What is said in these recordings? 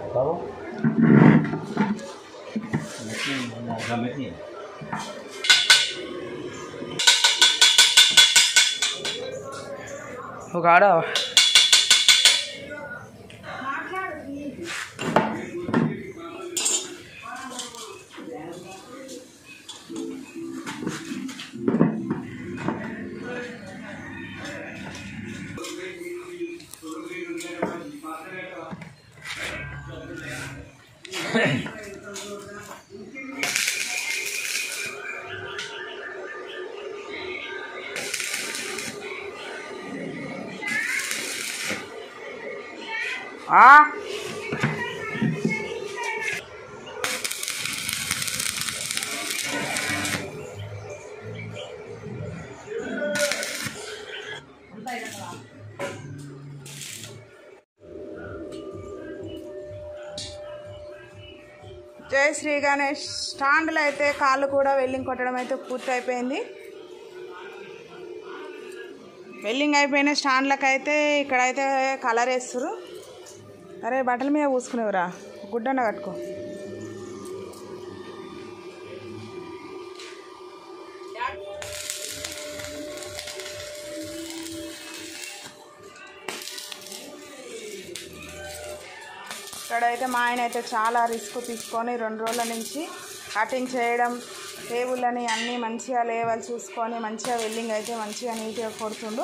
బాబు గమ్మతి ఒక ఆడ ఆ జై శ్రీ గణేష్ స్టాండ్లో అయితే కాళ్ళు కూడా వెల్లింగ్ కొట్టడం అయితే పూర్తి అయిపోయింది వెల్లింగ్ అయిపోయిన స్టాండ్లకు అయితే ఇక్కడైతే కలర్ వేస్తారు అరే బట్టల మీద పూసుకునేవరా గుడ్డన్న కట్టుకో ఇక్కడైతే మా ఆయన అయితే చాలా రిస్క్ తీసుకొని రెండు రోజుల నుంచి కటింగ్ చేయడం టేబుల్లని అన్నీ మంచిగా లేవల్ చూసుకొని మంచిగా వెల్లింగ్ అయితే మంచిగా నీట్గా కొడుతుండు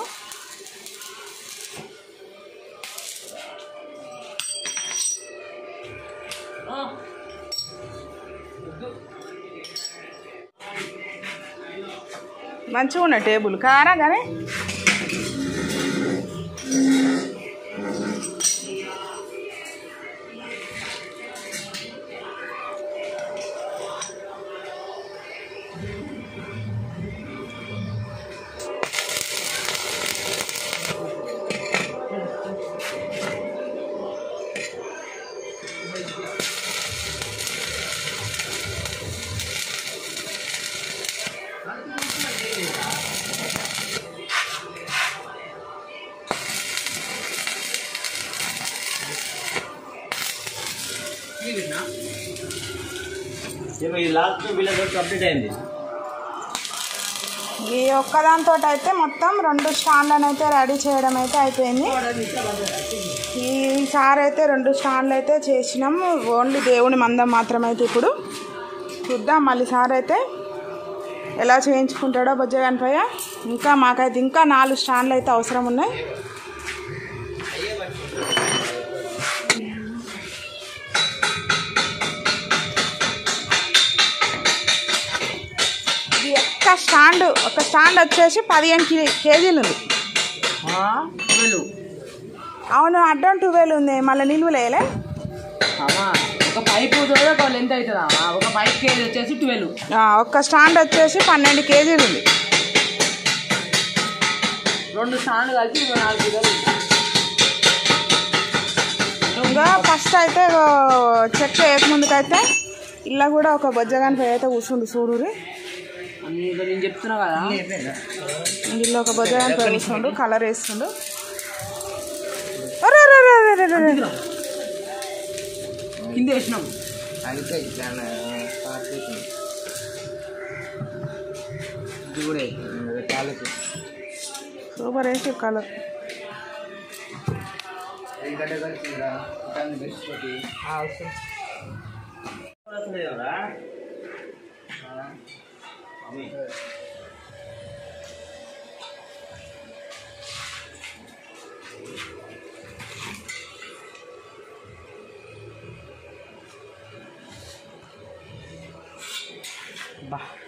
మంచిగా ఉన్నాయి టేబుల్ కారా కానీ చెప్పు ఈ లాస్ట్ వీళ్ళకి కంప్లీట్ అయింది ఈ ఒక్కదాంతో అయితే మొత్తం రెండు స్టాండ్లను అయితే రెడీ చేయడం అయితే అయిపోయింది ఈసారి అయితే రెండు స్టాండ్లు అయితే చేసినాం ఓన్లీ దేవుని మందం మాత్రమైతే ఇప్పుడు చూద్దాం మళ్ళీ సార్ అయితే ఎలా చేయించుకుంటాడో బొజ్జగానిపయ్య ఇంకా మాకైతే ఇంకా నాలుగు స్టాండ్లు అయితే అవసరం ఉన్నాయి ఇది ఒక్క స్టాండ్ ఒక స్టాండ్ వచ్చేసి పదిహేను కే కేజీలు ఉంది ట్వెల్వ్ అవును అడ్డం ట్వెల్వ్ ఉంది మళ్ళీ నిలువలు వేయలే అమ్మా ఒక పైపు కూడా ఒక లెంత్ అవుతుంది అమ్మా ఒక పైప్ కేజీ వచ్చేసి ట్వెల్వ్ ఆ, ఒక్క స్టాండ్ వచ్చేసి పన్నెండు కేజీలు ఉంది రెండు స్టాండ్ కలిపి ఇరవై నాలుగు కిలోలు ఇంకా ఫస్ట్ అయితే ఓ చెక్క వేయకముందుకైతే ఇలా కూడా ఒక బొజ్జగాని పై అయితే కూర్చుండు సూర్యుడి అన్ని ఇక నేను చెప్తున్నా కదా ఇందులో ఒక బొజ్జగాని పై కూర్చుండు కలర్ వేస్తుండు అరే, అరే, అరే, అరే, అరే, అరే. కింద వేసినాం అయితే ఇట్లా స్టార్ట్ చేసింది ఇది కూడా వేసింది కాళ్ళకి సూపర్ వేసి కలర్ ఎందుకంటే బెస్ట్ ఒకటి వస్తుంది కదా అమ్మి బా